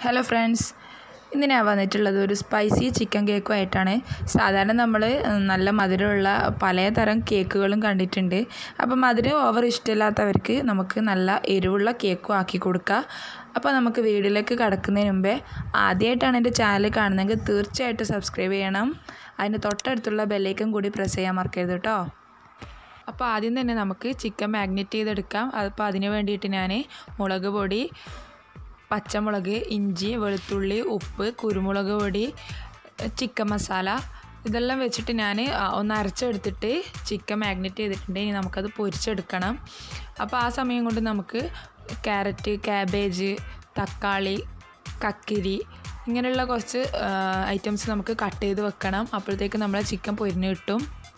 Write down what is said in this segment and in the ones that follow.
hello friends ഇന്ന് ഞാൻ വന്നിട്ടുള്ളത് ഒരു സ്പൈസി ചിക്കൻ കേക്കുമായിട്ടാണ് സാധാരണ നമ്മൾ നല്ല മധുരമുള്ള പലതരം കേക്കുകളും കണ്ടിട്ടുണ്ട് അപ്പം മധുരം ഓവർ ഇഷ്ടമില്ലാത്തവർക്ക് നമുക്ക് നല്ല എരിവുള്ള കേക്കും ആക്കി കൊടുക്കുക അപ്പോൾ നമുക്ക് വീഡിയോയിലേക്ക് കടക്കുന്നതിന് മുമ്പേ ആദ്യമായിട്ടാണ് എൻ്റെ ചാനൽ കാണുന്നതെങ്കിൽ തീർച്ചയായിട്ടും സബ്സ്ക്രൈബ് ചെയ്യണം അതിന് തൊട്ടടുത്തുള്ള ബെല്ലൈക്കൻ കൂടി പ്രസ് ചെയ്യാൻ മറക്കരുത് കേട്ടോ അപ്പോൾ ആദ്യം തന്നെ നമുക്ക് ചിക്കൻ മാഗ്നേറ്റ് ചെയ്തെടുക്കാം അപ്പോൾ അതിന് വേണ്ടിയിട്ട് ഞാൻ മുളക് പൊടി പച്ചമുളക് ഇഞ്ചി വെളുത്തുള്ളി ഉപ്പ് കുരുമുളക് പൊടി ചിക്കൻ മസാല ഇതെല്ലാം വെച്ചിട്ട് ഞാൻ ഒന്ന് അരച്ചെടുത്തിട്ട് ചിക്കൻ മാഗ്നേറ്റ് ചെയ്തിട്ടുണ്ട് ഇനി നമുക്കത് പൊരിച്ചെടുക്കണം അപ്പോൾ ആ സമയം കൊണ്ട് നമുക്ക് ക്യാരറ്റ് ക്യാബേജ് തക്കാളി കക്കിരി ഇങ്ങനെയുള്ള കുറച്ച് ഐറ്റംസ് നമുക്ക് കട്ട് ചെയ്ത് വെക്കണം അപ്പോഴത്തേക്ക് നമ്മളെ ചിക്കൻ പൊരിഞ്ഞ് കിട്ടും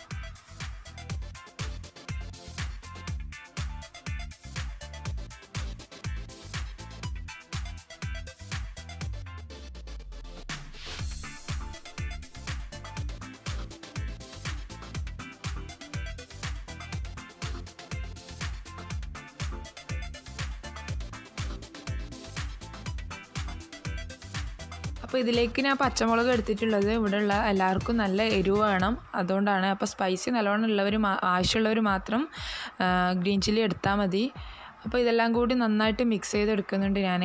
അപ്പോൾ ഇതിലേക്ക് ഞാൻ പച്ചമുളക് എടുത്തിട്ടുള്ളത് ഇവിടെയുള്ള എല്ലാവർക്കും നല്ല എരിവ് വേണം അതുകൊണ്ടാണ് അപ്പോൾ സ്പൈസി നല്ലോണം ഉള്ളവർ ആവശ്യമുള്ളവർ മാത്രം ഗ്രീൻ ചില്ലി എടുത്താൽ മതി അപ്പോൾ ഇതെല്ലാം കൂടി നന്നായിട്ട് മിക്സ് ചെയ്തെടുക്കുന്നുണ്ട് ഞാൻ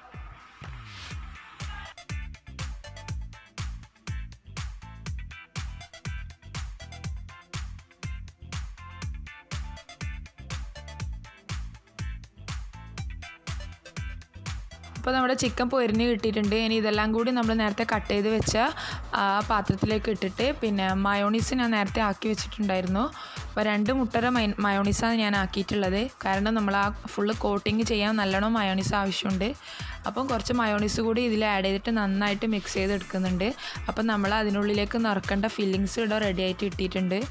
അപ്പോൾ നമ്മുടെ ചിക്കൻ പൊരിഞ്ഞ് കിട്ടിയിട്ടുണ്ട് ഇനി ഇതെല്ലാം കൂടി നമ്മൾ നേരത്തെ കട്ട് ചെയ്ത് വെച്ച ആ പാത്രത്തിലേക്ക് ഇട്ടിട്ട് പിന്നെ മയോണീസ് ഞാൻ നേരത്തെ ആക്കി വെച്ചിട്ടുണ്ടായിരുന്നു അപ്പോൾ രണ്ട് മുട്ടര മൈ മയോണീസാണ് ഞാൻ ആക്കിയിട്ടുള്ളത് കാരണം നമ്മൾ ആ ഫുള്ള് കോട്ടിങ് ചെയ്യാൻ നല്ലോണം മയോണീസ് ആവശ്യമുണ്ട് അപ്പം കുറച്ച് മയോണീസ് കൂടി ഇതിൽ ആഡ് ചെയ്തിട്ട് നന്നായിട്ട് മിക്സ് ചെയ്തെടുക്കുന്നുണ്ട് അപ്പം നമ്മൾ അതിനുള്ളിലേക്ക് നിറക്കേണ്ട ഫില്ലിങ്സ് ഇവിടെ റെഡി ആയിട്ട് ഇട്ടിട്ടുണ്ട്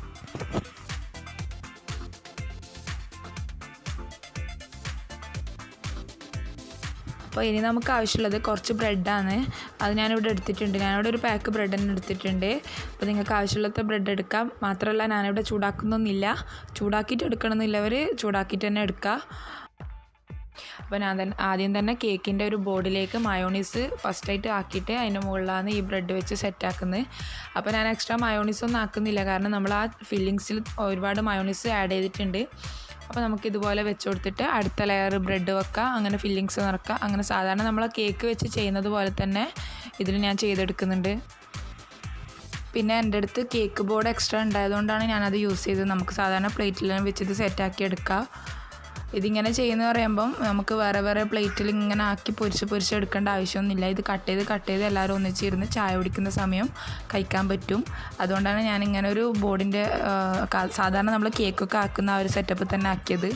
അപ്പോൾ ഇനി നമുക്ക് ആവശ്യമുള്ളത് കുറച്ച് ബ്രെഡാണ് അത് ഞാനിവിടെ എടുത്തിട്ടുണ്ട് ഞാനിവിടെ ഒരു പാക്ക് ബ്രെഡ് തന്നെ എടുത്തിട്ടുണ്ട് അപ്പോൾ നിങ്ങൾക്ക് ആവശ്യമുള്ള ബ്രെഡ് എടുക്കാം മാത്രമല്ല ഞാനിവിടെ ചൂടാക്കുന്നൊന്നുമില്ല ചൂടാക്കിയിട്ട് എടുക്കണമെന്നില്ലവർ ചൂടാക്കിയിട്ട് തന്നെ എടുക്കുക അപ്പോൾ ഞാൻ തന്നെ ആദ്യം തന്നെ കേക്കിൻ്റെ ഒരു ബോർഡിലേക്ക് മയോണീസ് ഫസ്റ്റായിട്ട് ആക്കിയിട്ട് അതിൻ്റെ മുകളിലാണ് ഈ ബ്രെഡ് വെച്ച് സെറ്റാക്കുന്നത് അപ്പോൾ ഞാൻ എക്സ്ട്രാ മയോണീസ് ഒന്നും ആക്കുന്നില്ല കാരണം നമ്മൾ ആ ഫില്ലിങ്സിൽ ഒരുപാട് മയോണീസ് ആഡ് ചെയ്തിട്ടുണ്ട് അപ്പോൾ നമുക്ക് ഇതുപോലെ വെച്ച് കൊടുത്തിട്ട് അടുത്ത ലെയർ ബ്രെഡ് വെക്കുക അങ്ങനെ ഫില്ലിങ്സ് നിറക്കുക അങ്ങനെ സാധാരണ നമ്മൾ കേക്ക് വെച്ച് ചെയ്യുന്നത് പോലെ തന്നെ ഇതിൽ ഞാൻ ചെയ്തെടുക്കുന്നുണ്ട് പിന്നെ എൻ്റെ അടുത്ത് കേക്ക് ബോർഡ് എക്സ്ട്രാ ഉണ്ടായതുകൊണ്ടാണ് ഞാനത് യൂസ് ചെയ്തത് നമുക്ക് സാധാരണ പ്ലേറ്റിലെല്ലാം വെച്ച് ഇത് സെറ്റാക്കി എടുക്കുക ഇതിങ്ങനെ ചെയ്യുന്ന പറയുമ്പം നമുക്ക് വേറെ വേറെ പ്ലേറ്റിൽ ഇങ്ങനെ ആക്കി പൊരിച്ച് പൊരിച്ച് എടുക്കേണ്ട ആവശ്യമൊന്നുമില്ല ഇത് കട്ട് ചെയ്ത് കട്ട് ചെയ്ത് എല്ലാവരും ഒന്നിച്ചിരുന്ന് ചായ കുടിക്കുന്ന സമയം കഴിക്കാൻ പറ്റും അതുകൊണ്ടാണ് ഞാൻ ഇങ്ങനെ ഒരു ബോർഡിൻ്റെ സാധാരണ നമ്മൾ കേക്കൊക്കെ ആക്കുന്ന ആ ഒരു സെറ്റപ്പ് തന്നെ ആക്കിയത്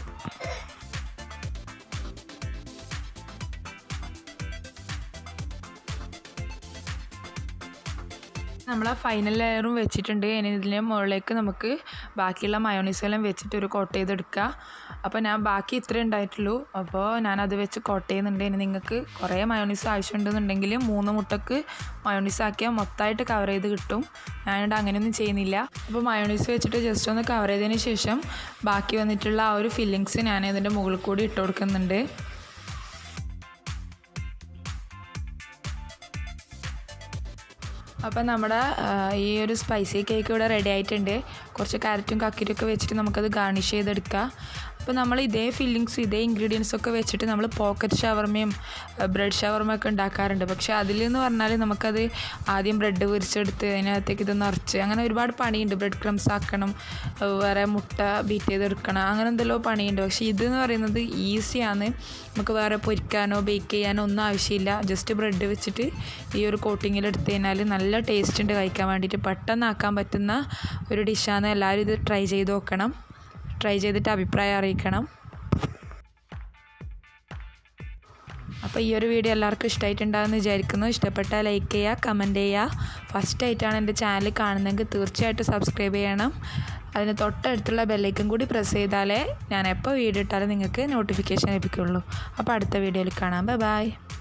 നമ്മൾ ആ ഫൈനൽ ലെയറും വെച്ചിട്ടുണ്ട് ഇനി ഇതിൻ്റെ മുകളിലേക്ക് നമുക്ക് ബാക്കിയുള്ള മയോണീസെല്ലാം വെച്ചിട്ട് ഒരു കോട്ട് ചെയ്തെടുക്കുക അപ്പോൾ ഞാൻ ബാക്കി ഇത്രേ ഉണ്ടായിട്ടുള്ളൂ അപ്പോൾ ഞാനത് വെച്ച് കോട്ട് ചെയ്യുന്നുണ്ട് ഇനി നിങ്ങൾക്ക് കുറേ മയോണീസ് ആവശ്യമുണ്ടെന്നുണ്ടെങ്കിൽ മൂന്ന് മുട്ടക്ക് മയോണീസ് ആക്കിയാൽ മൊത്തമായിട്ട് കവർ ചെയ്ത് കിട്ടും ഞാനിവിടെ അങ്ങനെയൊന്നും ചെയ്യുന്നില്ല അപ്പോൾ മയോണീസ് വെച്ചിട്ട് ജസ്റ്റ് ഒന്ന് കവർ ചെയ്തതിന് ശേഷം ബാക്കി വന്നിട്ടുള്ള ആ ഒരു ഫില്ലിങ്സ് ഞാൻ ഇതിൻ്റെ മുകളിൽ കൂടി ഇട്ട് കൊടുക്കുന്നുണ്ട് അപ്പം നമ്മുടെ ഈ ഒരു സ്പൈസി കേക്ക് ഇവിടെ റെഡി ആയിട്ടുണ്ട് കുറച്ച് ക്യാരറ്റും കക്കിരും ഒക്കെ വെച്ചിട്ട് നമുക്കത് ഗാർണിഷ് ചെയ്തെടുക്കാം അപ്പോൾ നമ്മൾ ഇതേ ഫില്ലിങ്സ് ഇതേ ഇൻഗ്രീഡിയൻസ് ഒക്കെ വെച്ചിട്ട് നമ്മൾ പോക്കറ്റ് ഷവർമയും ബ്രെഡ് ഷവർമയൊക്കെ ഉണ്ടാക്കാറുണ്ട് പക്ഷേ അതിൽ എന്ന് പറഞ്ഞാൽ നമുക്കത് ആദ്യം ബ്രെഡ് പൊരിച്ചെടുത്ത് അതിനകത്തേക്ക് ഇത് നിറച്ച് അങ്ങനെ ഒരുപാട് പണിയുണ്ട് ബ്രെഡ് ക്രംസ് ആക്കണം വേറെ മുട്ട ബീറ്റ് ചെയ്തെടുക്കണം അങ്ങനെ എന്തെല്ലോ പണിയുണ്ട് പക്ഷേ ഇതെന്ന് പറയുന്നത് ഈസിയാണ് നമുക്ക് വേറെ പൊരിക്കാനോ ബേക്ക് ചെയ്യാനോ ഒന്നും ആവശ്യമില്ല ജസ്റ്റ് ബ്രെഡ് വെച്ചിട്ട് ഈ ഒരു കോട്ടിങ്ങിൽ എടുത്തു കഴിഞ്ഞാൽ നല്ല ടേസ്റ്റ് ഉണ്ട് കഴിക്കാൻ വേണ്ടിയിട്ട് പെട്ടെന്ന് ആക്കാൻ പറ്റുന്ന ഒരു ഡിഷാണ് എല്ലാവരും ഇത് ട്രൈ ചെയ്ത് നോക്കണം ട്രൈ ചെയ്തിട്ട് അഭിപ്രായം അറിയിക്കണം അപ്പോൾ ഈ ഒരു വീഡിയോ എല്ലാവർക്കും ഇഷ്ടമായിട്ടുണ്ടാകുമെന്ന് വിചാരിക്കുന്നു ഇഷ്ടപ്പെട്ടാൽ ലൈക്ക് ചെയ്യുക കമൻറ്റ് ചെയ്യുക ഫസ്റ്റ് ആയിട്ടാണ് എൻ്റെ ചാനൽ കാണുന്നതെങ്കിൽ തീർച്ചയായിട്ടും സബ്സ്ക്രൈബ് ചെയ്യണം അതിന് തൊട്ടടുത്തുള്ള ബെല്ലൈക്കൻ കൂടി പ്രസ് ചെയ്താലേ ഞാൻ എപ്പോൾ വീഡിയോ ഇട്ടാലും നിങ്ങൾക്ക് നോട്ടിഫിക്കേഷൻ ലഭിക്കുള്ളൂ അപ്പോൾ അടുത്ത വീഡിയോയിൽ കാണാം ബൈ ബൈ